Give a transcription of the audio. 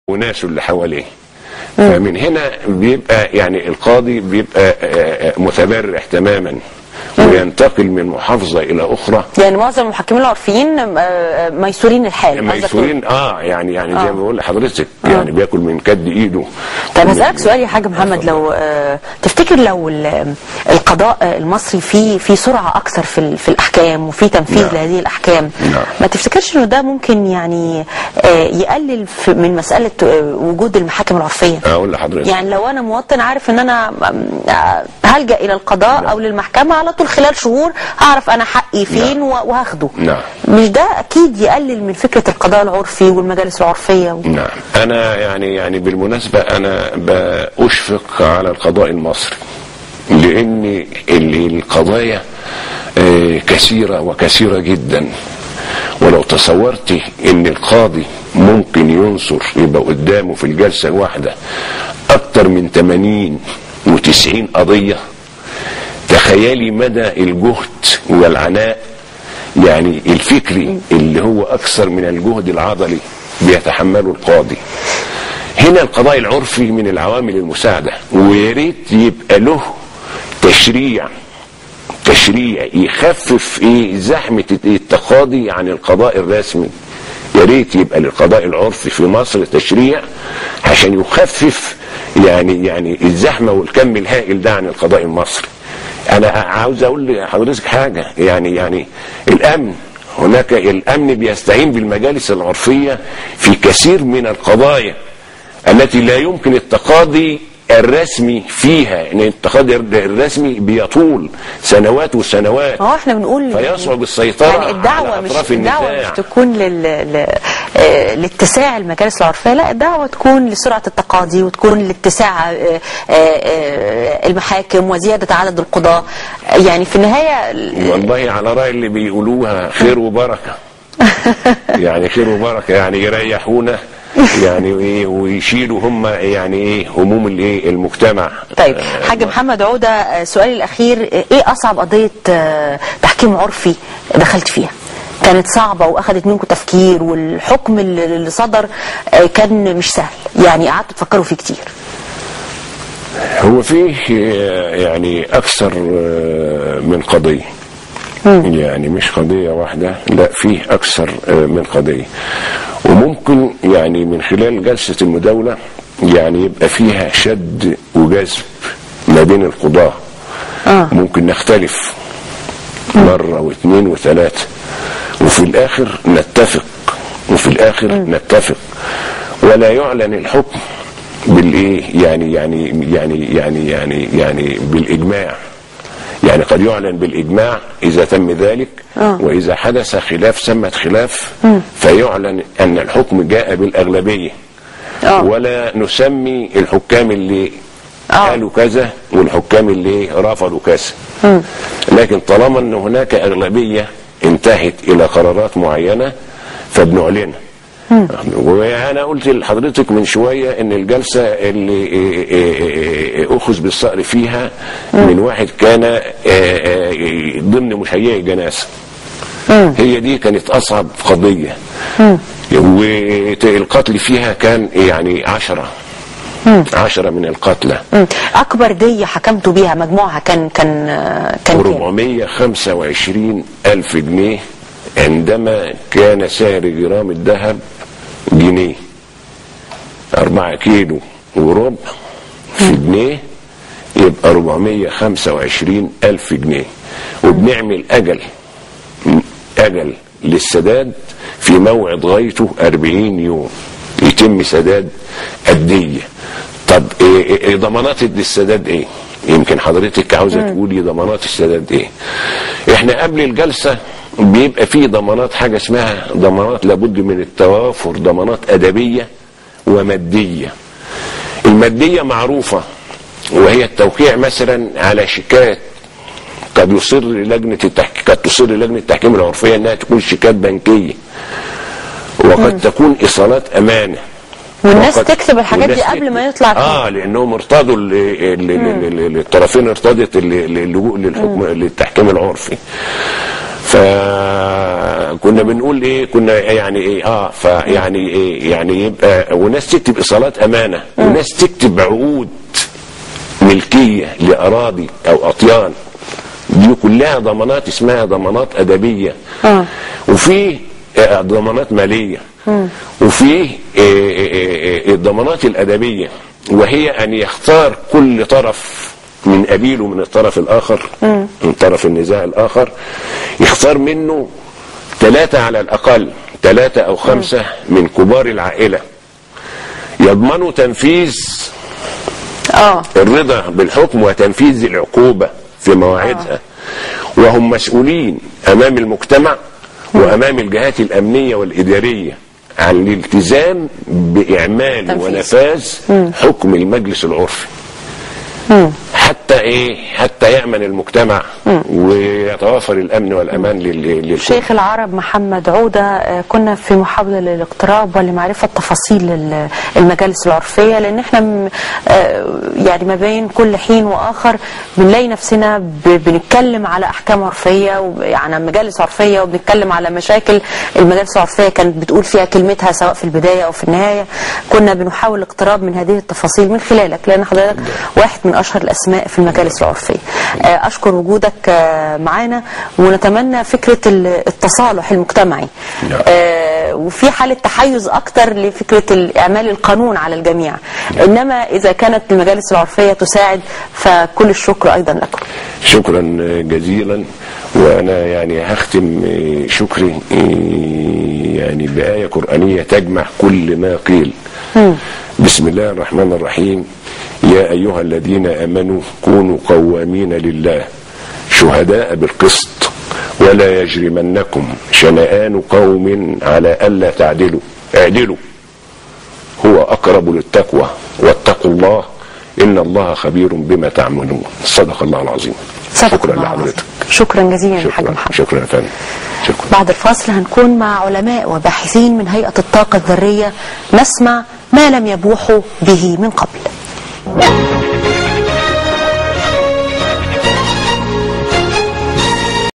وناسه اللي حواليه فمن هنا بيبقى يعني القاضي بيبقى آه، آه، متبرع تماما وينتقل من محافظة إلى أخرى يعني معظم المحكمين العرفيين آه، ميسورين الحال قصدك تقول. ميسورين اه يعني يعني زي ما بقول لحضرتك يعني بياكل من كد ايده طب من- هسألك سؤال يا حاج محمد لو آه، تفتكر لو ال- القضاء آه، المصري في في سرعة أكثر في ال- في الأحكام وفي تنفيذ نعم. لهذه الأحكام نعم. ما تفتكرش إنه ده ممكن يعني آه، يقلل في- من مسألة آه، وجود المحاكم العرفية اقول لحضرتك يعني لو انا مواطن عارف ان انا آه، هلجا الى القضاء او للمحكمه على طول خلال شهور هعرف انا حقي فين نعم. و- وهاخده نعم. مش ده اكيد يقلل من فكره القضاء العرفي والمجالس العرفيه و... نعم انا يعني يعني بالمناسبه انا باشفق على القضاء المصري لان ال- القضايا آه، كثيره وكثيره جدا ولو تصورت ان القاضي ممكن ينصر يبقى قدامه في الجلسه الواحده اكتر من 80 و90 قضيه تخيلي مدى الجهد والعناء يعني الفكري اللي هو اكثر من الجهد العضلي بيتحمله القاضي هنا القضاء العرفي من العوامل المساعده ويا ريت يبقى له تشريع تشريع يخفف ايه زحمه التقاضي عن القضاء الرسمي يا ريت يبقى للقضاء العرفي في مصر تشريع عشان يخفف يعني يعني الزحمه والكم الهائل ده عن القضاء المصري انا عاوز اقول لحضرتك حاجه يعني يعني الامن هناك الامن بيستعين بالمجالس العرفيه في كثير من القضايا التي لا يمكن التقاضي الرسمي فيها ان التقاضي الرسمي بيطول سنوات وسنوات هو احنا بنقول فيصعب السيطرة يعني الدعوة على مش أطراف الدعوة النزاع. مش تكون لل... ل... آه، لاتساع المجالس العرفية لا الدعوة تكون لسرعة التقاضي وتكون لاتساع آه، آه، آه، المحاكم وزيادة عدد القضاة يعني في النهاية والله على رأي اللي بيقولوها خير وبركة يعني خير وبركة يعني يريحونا يعني ايه ويشيلوا هم يعني ايه هموم الايه المجتمع طيب آه، حاج محمد عودة آه، سؤالي الأخير آه، إيه أصعب قضية آه، تحكيم عرفي دخلت فيها؟ كانت صعبة وأخذت منكم تفكير والحكم اللي اللي صدر آه، كان مش سهل يعني قعدتوا تفكروا فيه كتير هو فيه آه، يعني اكثر آه، من قضيه يعني مش قضيه واحده لا فيه اكثر آه، من قضيه وممكن يعني من خلال جلسه المداوله يعني يبقى فيها شد وجذب ما بين القضاه آه. ممكن نختلف مره واثنين وثلاثه وفي الاخر نتفق وفي الاخر نتفق ولا يعلن الحكم بالايه يعني يعني يعني يعني يعني يعني بالاجماع يعني قد يعلن بالاجماع اذا تم ذلك آه. واذا حدث خلاف سمت خلاف فيعلن ان الحكم جاء بالاغلبيه آه. ولا نسمي الحكام اللي آه. قالوا كذا والحكام اللي رفضوا كذا لكن طالما ان هناك اغلبيه انتهت الى قرارات معينه فبنعلنها وانا قلت لحضرتك من شويه ان الجلسه اللي إيه إيه إيه اخذ بالصقر فيها من واحد كان آه، آه، ضمن مشيعي الجنازه هي دي كانت اصعب قضيه والقتل فيها كان يعني عشرة عشرة من القتلى مم. أكبر دية حكمتوا بيها مجموعها كان كان آه، كان كام؟ 425 ألف جنيه عندما كان سعر جرام الذهب جنيه أربعة كيلو وربع في جنيه يبقى 425 ألف جنيه وبنعمل أجل أجل للسداد في موعد غايته 40 يوم يتم سداد الدية طب إيه إيه إيه ضمانات السداد ايه يمكن حضرتك عاوزه تقولي ضمانات السداد ايه احنا قبل الجلسه بيبقى فيه ضمانات حاجه اسمها ضمانات لابد من التوافر ضمانات ادبيه وماديه الماديه معروفه وهي التوقيع مثلا على شيكات قد يصر لجنه التحقيق قد تصر لجنه التحكيم العرفيه انها تكون شيكات بنكيه وقد تكون ايصالات امانه والناس وقد- تكتب الحاجات دي والناس قبل تكتب. ما يطلع فيه. اه لانهم ارتضوا ال- ال- ال- ال- الطرفين ارتضت ال- اللجوء للحكم للتحكيم العرفي ف فكنا بنقول ايه كنا يعني ايه اه فيعني ايه يعني يبقى وناس تكتب ايصالات امانه وناس تكتب عقود ملكيه لاراضي او اطيان دي كلها ضمانات اسمها ضمانات ادبيه آه. وفي آه، ضمانات ماليه وفي آه، آه، آه، الضمانات الادبيه وهي ان يختار كل طرف من قبيله من الطرف الاخر من طرف النزاع الاخر يختار منه ثلاثه على الاقل ثلاثه او خمسه من كبار العائله يضمنوا تنفيذ اه الرضا بالحكم وتنفيذ العقوبة في مواعيدها وهم مسؤولين أمام المجتمع وأمام الجهات الأمنية والإدارية عن الالتزام بإعمال تنفيذ. ونفاذ حكم المجلس العرفي حتى ايه حتى يامن المجتمع ويتوافر الامن والامان لل- للكل شيخ العرب محمد عودة آه، كنا في محاولة للاقتراب ولمعرفة تفاصيل ال- المجالس العرفية لأن احنا م- آه، يعني ما بين كل حين وآخر بنلاقي نفسنا ب- بنتكلم على أحكام عرفية وعلى مجالس عرفية وبنتكلم على مشاكل المجالس العرفية كانت بتقول فيها كلمتها سواء في البداية أو في النهاية كنا بنحاول الاقتراب من هذه التفاصيل من خلالك لأن حضرتك واحد من أشهر الأسماء في المجالس العرفية آه، أشكر وجودك آه، معانا ونتمنى فكرة ال- التصالح المجتمعي نعم. آه، وفي حالة تحيز أكتر لفكرة إعمال القانون على الجميع إنما إذا كانت المجالس العرفية تساعد فكل الشكر أيضا لكم شكرا جزيلا وانا يعني هختم شكري يعني بآية قرآنية تجمع كل ما قيل بسم الله الرحمن الرحيم يا أيها الذين آمنوا كونوا قوامين لله شهداء بالقسط ولا يجرمنكم شنآن قوم على ألا تعدلوا اعدلوا هو أقرب للتقوى واتقوا الله إن الله خبير بما تعملون صدق الله العظيم صدق شكرا الله العظيم. لحضرتك شكرا جزيلا يا حاج شكرا محمد شكرا يا فندم شكرا بعد الفاصل هنكون مع علماء وباحثين من هيئة الطاقة الذرية نسمع ما لم يبوحوا به من قبل